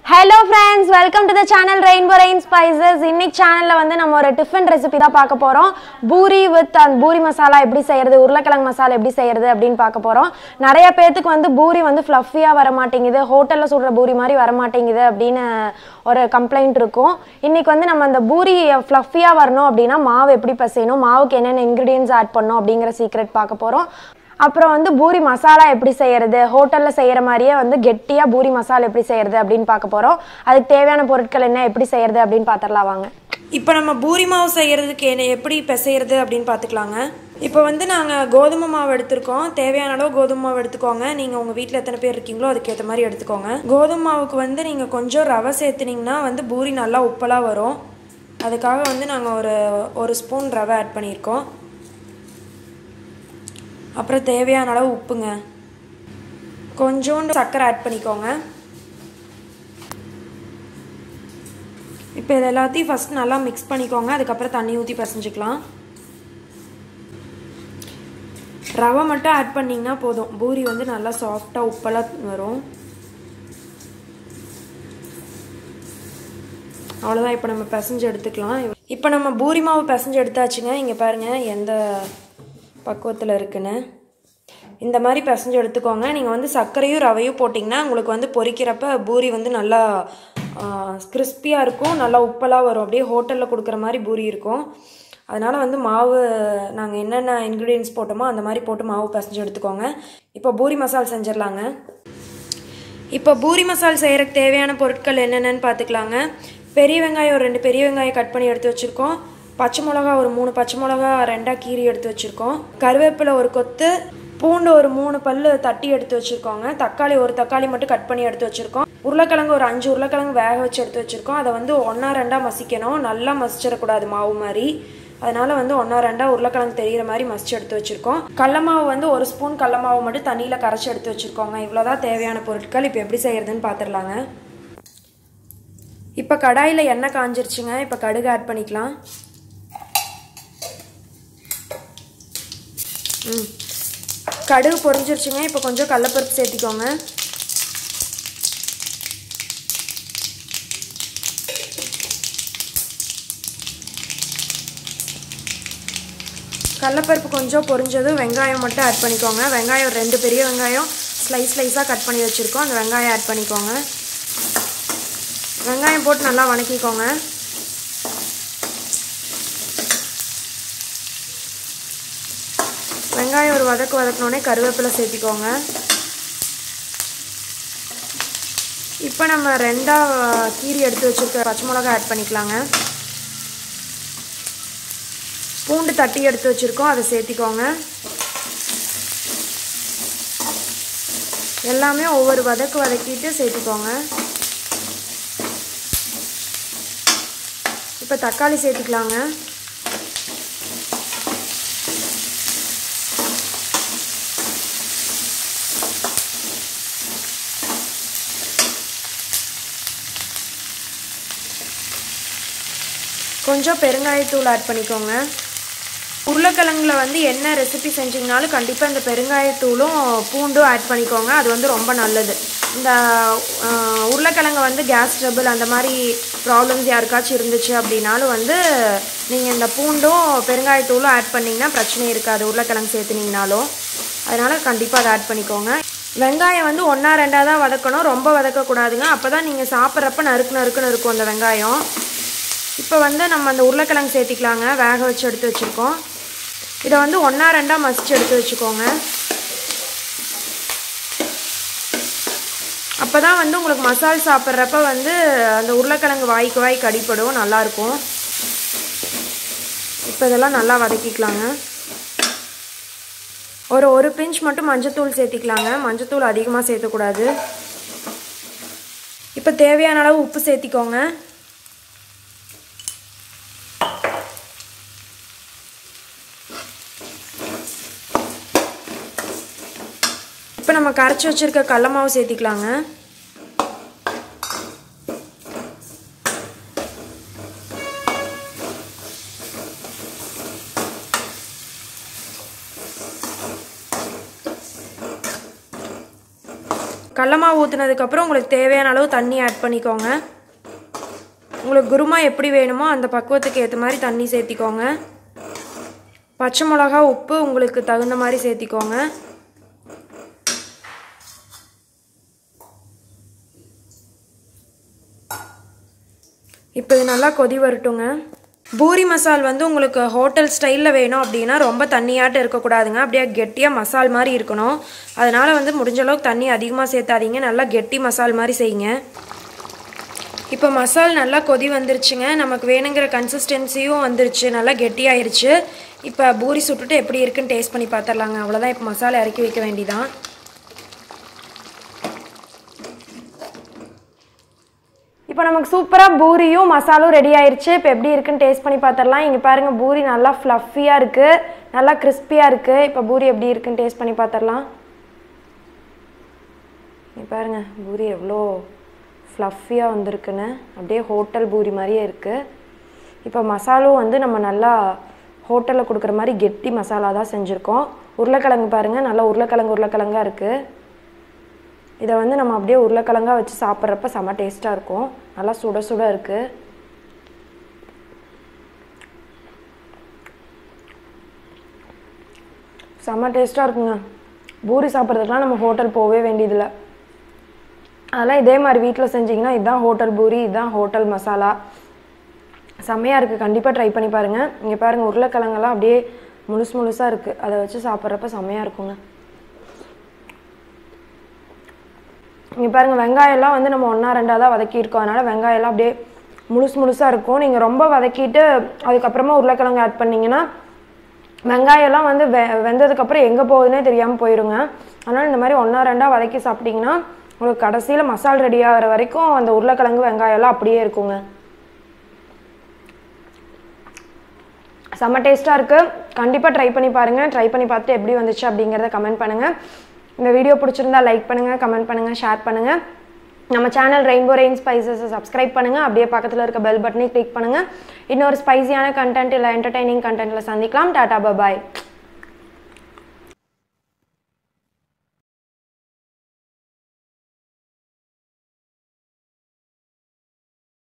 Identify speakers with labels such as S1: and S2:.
S1: hello friends welcome to the channel rainbow rain spices இன்னைக்கு சேனலில் வந்து நம்ம ஒரு டிஃபன் ரெசிபி தான் பார்க்க போகிறோம் பூரி வித் அந்த பூரி மசாலா எப்படி செய்யறது உருளைக்கிழங்கு மசாலா எப்படி செய்யறது அப்படின்னு பார்க்க போகிறோம் நிறைய பேர்த்துக்கு வந்து பூரி வந்து ஃப்ளஃபியாக வர மாட்டேங்குது ஹோட்டலில் சுடுற பூரி மாதிரி வர மாட்டேங்குது அப்படின்னு ஒரு கம்ப்ளைண்ட் இருக்கும் இன்னைக்கு வந்து நம்ம அந்த பூரி ஃப்ளஃபியாக வரணும் அப்படின்னா மாவு எப்படி பசையணும் மாவுக்கு என்னென்ன இன்க்ரீடியன்ஸ் ஆட் பண்ணணும் அப்படிங்கிற சீக்ரெட் பார்க்க போகிறோம் அப்புறம் வந்து பூரி மசாலா எப்படி செய்யறது ஹோட்டலில் செய்கிற மாதிரியே வந்து கெட்டியாக பூரி மசாலா எப்படி செய்யறது அப்படின்னு பார்க்க போகிறோம் அதுக்கு தேவையான பொருட்கள் என்ன எப்படி செய்யறது அப்படின்னு பார்த்துடலாம் வாங்க
S2: இப்போ நம்ம பூரி மாவு செய்யறதுக்கு என்ன எப்படி பிசையிறது அப்படின்னு பார்த்துக்கலாங்க இப்போ வந்து நாங்கள் கோதுமை மாவு எடுத்திருக்கோம் தேவையான அளவு கோதுமை மாவு எடுத்துக்கோங்க நீங்கள் உங்கள் வீட்டில் எத்தனை பேர் இருக்கீங்களோ அதுக்கேற்ற மாதிரி எடுத்துக்கோங்க கோதுமை மாவுக்கு வந்து நீங்கள் கொஞ்சம் ரவை சேர்த்துனீங்கன்னா வந்து பூரி நல்லா உப்பலாக வரும் அதுக்காக வந்து நாங்கள் ஒரு ஒரு ஸ்பூன் ரவை ஆட் பண்ணியிருக்கோம் அப்புறம் தேவையான அளவு உப்புங்க கொஞ்சோண்டு சர்க்கரை ஆட் பண்ணிக்கோங்க இப்போ இது எல்லாத்தையும் ஃபஸ்ட் நல்லா மிக்ஸ் பண்ணிக்கோங்க அதுக்கப்புறம் தண்ணி ஊற்றி பசைஞ்சுக்கலாம் ரவை மட்டும் ஆட் பண்ணிங்கன்னா போதும் பூரி வந்து நல்லா சாஃப்டாக உப்பெல்லாம் வரும் அவ்வளோதான் இப்போ நம்ம பிசைஞ்சு எடுத்துக்கலாம் இப்போ நம்ம பூரி மாவு பிசைஞ்சு எடுத்தாச்சுங்க இங்கே பாருங்கள் எந்த பக்குவத்தில் இருக்குன்னு இந்த மாதிரி பிசைஞ்சு எடுத்துக்கோங்க நீங்கள் வந்து சர்க்கரையும் ரவையும் போட்டிங்கன்னா உங்களுக்கு வந்து பொரிக்கிறப்ப பூரி வந்து நல்லா கிறிஸ்பியாக இருக்கும் நல்லா உப்பலாக வரும் அப்படியே ஹோட்டலில் கொடுக்குற மாதிரி பூரி இருக்கும் அதனால் வந்து மாவு நாங்கள் என்னென்ன இன்க்ரீடியன்ஸ் போட்டோமோ அந்த மாதிரி போட்டு மாவு பிசைஞ்சு எடுத்துக்கோங்க இப்போ பூரி மசால் செஞ்சிடலாங்க இப்போ பூரி மசால் செய்கிறதுக்கு தேவையான பொருட்கள் என்னென்னு பார்த்துக்கலாங்க பெரிய வெங்காயம் ஒரு ரெண்டு பெரிய வெங்காயம் கட் பண்ணி எடுத்து வச்சுருக்கோம் பச்சை மிளகா ஒரு மூணு பச்சை மிளகா ரெண்டாக கீரி எடுத்து வச்சுருக்கோம் கருவேப்பிலை ஒரு கொத்து பூண்டு ஒரு மூணு பல் தட்டி எடுத்து வச்சுருக்கோங்க தக்காளி ஒரு தக்காளி மட்டும் கட் பண்ணி எடுத்து வச்சுருக்கோம் உருளைக்கிழங்கு ஒரு அஞ்சு உருளைக்கிழங்கு வேக வச்சு எடுத்து வச்சுருக்கோம் அதை வந்து ஒன்றா ரெண்டாக மசிக்கணும் நல்லா மசிச்சிடக்கூடாது மாவு மாதிரி அதனால வந்து ஒன்றா ரெண்டாக உருளைக்கிழங்கு தெரிகிற மாதிரி மசிச்சு எடுத்து வச்சுருக்கோம் கடல மாவு வந்து ஒரு ஸ்பூன் கடல மாவு மட்டும் தண்ணியில் கரைச்சி எடுத்து வச்சுருக்கோங்க இவ்வளோதான் தேவையான பொருட்கள் இப்போ எப்படி செய்யறதுன்னு பார்த்துடலாங்க இப்போ கடாயில் எண்ணெய் காஞ்சிருச்சுங்க இப்போ கடுகு ஆட் பண்ணிக்கலாம் ம் கடுகு பொரிஞ்சிருச்சுங்க இப்போ கொஞ்சம் கடலப்பருப்பு சேர்த்திக்கோங்க கடலப்பருப்பு கொஞ்சம் பொரிஞ்சதும் வெங்காயம் மட்டும் ஆட் பண்ணிக்கோங்க வெங்காயம் ரெண்டு பெரிய வெங்காயம் ஸ்லைஸ் ஸ்லைஸாக கட் பண்ணி வச்சுருக்கோம் அந்த வெங்காயம் ஆட் பண்ணிக்கோங்க வெங்காயம் போட்டு நல்லா வணக்கிக்கோங்க வெங்காயம் ஒரு வதக்கு வதக்கினோடனே கருவேப்பிலை சேர்த்திக்கோங்க இப்போ நம்ம ரெண்டாக கீரி எடுத்து வச்சுருக்க பச்சை மிளகா ஆட் பண்ணிக்கலாங்க பூண்டு தட்டி எடுத்து வச்சுருக்கோம் அதை சேர்த்திக்கோங்க எல்லாமே ஒவ்வொரு வதக்கு வதக்கிட்டு சேர்த்திக்கோங்க இப்போ தக்காளி சேர்த்திக்கலாங்க கொஞ்சம் பெருங்காயத்தூள் ஆட் பண்ணிக்கோங்க உருளைக்கிழங்குல வந்து என்ன ரெசிபி செஞ்சிங்கனாலும் கண்டிப்பாக இந்த பெருங்காயத்தூளும் பூண்டும் ஆட் பண்ணிக்கோங்க அது வந்து ரொம்ப நல்லது இந்த உருளைக்கிழங்கு வந்து கேஸ் ட்ரபிள் அந்த மாதிரி ப்ராப்ளம்ஸ் யாருக்காச்சும் இருந்துச்சு அப்படின்னாலும் வந்து நீங்கள் இந்த பூண்டும் பெருங்காயத்தூளும் ஆட் பண்ணிங்கன்னா பிரச்சனை இருக்காது உருளைக்கிழங்கு சேர்த்துனீங்கனாலும் அதனால் கண்டிப்பாக அதை ஆட் பண்ணிக்கோங்க வெங்காயம் வந்து ஒன்றா ரெண்டாக தான் வதக்கணும் ரொம்ப வதக்கக்கூடாதுங்க அப்போ தான் நீங்கள் சாப்பிட்றப்ப நறுக்கு நறுக்குன்னு இருக்கும் அந்த வெங்காயம் இப்போ வந்து நம்ம அந்த உருளைக்கிழங்கு சேர்த்திக்கலாங்க வேக வச்சு எடுத்து வச்சுருக்கோம் இதை வந்து ஒன்றா ரெண்டாக மசிச்சு எடுத்து வச்சுக்கோங்க அப்போ தான் வந்து உங்களுக்கு மசால் சாப்பிட்றப்ப வந்து அந்த உருளைக்கிழங்கு வாய்க்கு வாய்க்கு அடிப்படும் நல்லாயிருக்கும் இப்போ இதெல்லாம் நல்லா வதக்கிக்கலாங்க ஒரு ஒரு பிஞ்ச் மட்டும் மஞ்சத்தூள் சேர்த்திக்கலாங்க மஞ்சத்தூள் அதிகமாக சேர்த்தக்கூடாது இப்போ தேவையான அளவு உப்பு சேர்த்திக்கோங்க இப்போ நம்ம கரைச்சி வச்சுருக்க கடல மாவு சேர்த்திக்கலாங்க கடல மாவு ஊற்றுனதுக்கப்புறம் உங்களுக்கு தேவையான அளவு தண்ணி ஆட் பண்ணிக்கோங்க உங்களுக்கு குருமா எப்படி வேணுமோ அந்த பக்குவத்துக்கு ஏற்ற மாதிரி தண்ணி சேர்த்திக்கோங்க பச்சை மிளகா உப்பு உங்களுக்கு தகுந்த மாதிரி சேர்த்திக்கோங்க இப்போ இது நல்லா கொதி வரட்டுங்க பூரி மசால் வந்து உங்களுக்கு ஹோட்டல் ஸ்டைலில் வேணும் அப்படின்னா ரொம்ப தண்ணியாட்டம் இருக்கக்கூடாதுங்க அப்படியே கெட்டியாக மசால் மாதிரி இருக்கணும் அதனால் வந்து முடிஞ்ச அளவுக்கு தண்ணி அதிகமாக சேர்த்தாதீங்க நல்லா கெட்டி மசால் மாதிரி செய்யுங்க இப்போ மசால் நல்லா கொதி வந்துருச்சுங்க நமக்கு வேணுங்கிற கன்சிஸ்டன்சியும் வந்துருச்சு நல்லா கெட்டியாயிருச்சு இப்போ பூரி சுட்டுட்டு எப்படி இருக்குன்னு டேஸ்ட் பண்ணி பார்த்துடலாங்க அவ்வளோதான் இப்போ மசாலா இறக்கி வைக்க வேண்டியதான்
S1: இப்போ நமக்கு சூப்பராக பூரியும் மசாலும் ரெடி ஆயிருச்சு இப்போ எப்படி இருக்குன்னு டேஸ்ட் பண்ணி பார்த்துடலாம் இங்கே பாருங்கள் பூரி நல்லா ஃப்ளஃபியாக இருக்குது நல்லா கிறிஸ்பியாக இருக்குது இப்போ பூரி எப்படி இருக்குன்னு டேஸ்ட் பண்ணி பார்த்துடலாம் இங்கே பாருங்கள் பூரி எவ்வளோ ஃப்ளஃபியாக வந்திருக்குன்னு அப்படியே ஹோட்டல் பூரி மாதிரியே இருக்குது இப்போ மசாலும் வந்து நம்ம நல்லா ஹோட்டலில் கொடுக்குற மாதிரி கெட்டி மசாலா தான் செஞ்சுருக்கோம் உருளைக்கிழங்கு பாருங்கள் நல்லா உருளைக்கிழங்கு உருளைக்கிழங்கா இருக்குது இதை வந்து நம்ம அப்படியே உருளைக்கிழங்கா வச்சு சாப்பிட்றப்ப செம்ம டேஸ்ட்டாக இருக்கும் நல்லா சுட சுட இருக்குது செம்ம டேஸ்ட்டாக இருக்குங்க பூரி சாப்பிட்றதுக்குலாம் நம்ம ஹோட்டல் போகவே வேண்டியதில்லை அதெல்லாம் இதே மாதிரி வீட்டில் செஞ்சிங்கன்னா இதுதான் ஹோட்டல் பூரி இதுதான் ஹோட்டல் மசாலா செம்மையாக இருக்குது கண்டிப்பாக ட்ரை பண்ணி பாருங்கள் இங்கே பாருங்கள் உருளைக்கிழங்கெல்லாம் அப்படியே முழுசு முழுசாக இருக்குது அதை வச்சு சாப்பிட்றப்ப செம்மையாக இருக்குங்க இங்கே பாருங்கள் வெங்காயம்லாம் வந்து நம்ம ஒன்றா ரெண்டாக தான் வதக்கியிருக்கோம் அதனால் வெங்காயம்லாம் அப்படியே முழுசு முழுசாக இருக்கும் நீங்கள் ரொம்ப வதக்கிட்டு அதுக்கப்புறமா உருளைக்கிழங்கு ஆட் பண்ணிங்கன்னா வெங்காயம்லாம் வந்து வெ வெந்ததுக்கப்புறம் எங்கே போகுதுன்னே தெரியாமல் போயிருங்க அதனால் இந்த மாதிரி ஒன்றா ரெண்டாக வதக்கி சாப்பிட்டிங்கன்னா உங்களுக்கு கடைசியில் மசால் ரெடி ஆகிற வரைக்கும் அந்த உருளைக்கிழங்கு வெங்காயம்லாம் அப்படியே இருக்குங்க செம்ம டேஸ்ட்டாக இருக்குது கண்டிப்பாக ட்ரை பண்ணி பாருங்கள் ட்ரை பண்ணி பார்த்துட்டு எப்படி வந்துச்சு அப்படிங்கிறத கமெண்ட் பண்ணுங்கள் இந்த வீடியோ பிடிச்சிருந்தா லைக் பண்ணுங்கள் கமெண்ட் பண்ணுங்கள் ஷேர் பண்ணுங்கள் நம்ம சேனல் ரெயின்போ ரெயின் ஸ்பைசஸை சப்ஸ்கிரைப் பண்ணுங்கள் அப்படியே பக்கத்தில் இருக்க பெல் பட்டனையும் கிளிக் பண்ணுங்கள் இன்னொரு ஸ்பைசியான கண்டென்ட் இல்லை என்டர்டைனிங் கண்டென்ட்டில் சந்திக்கலாம் டாடா பபாய்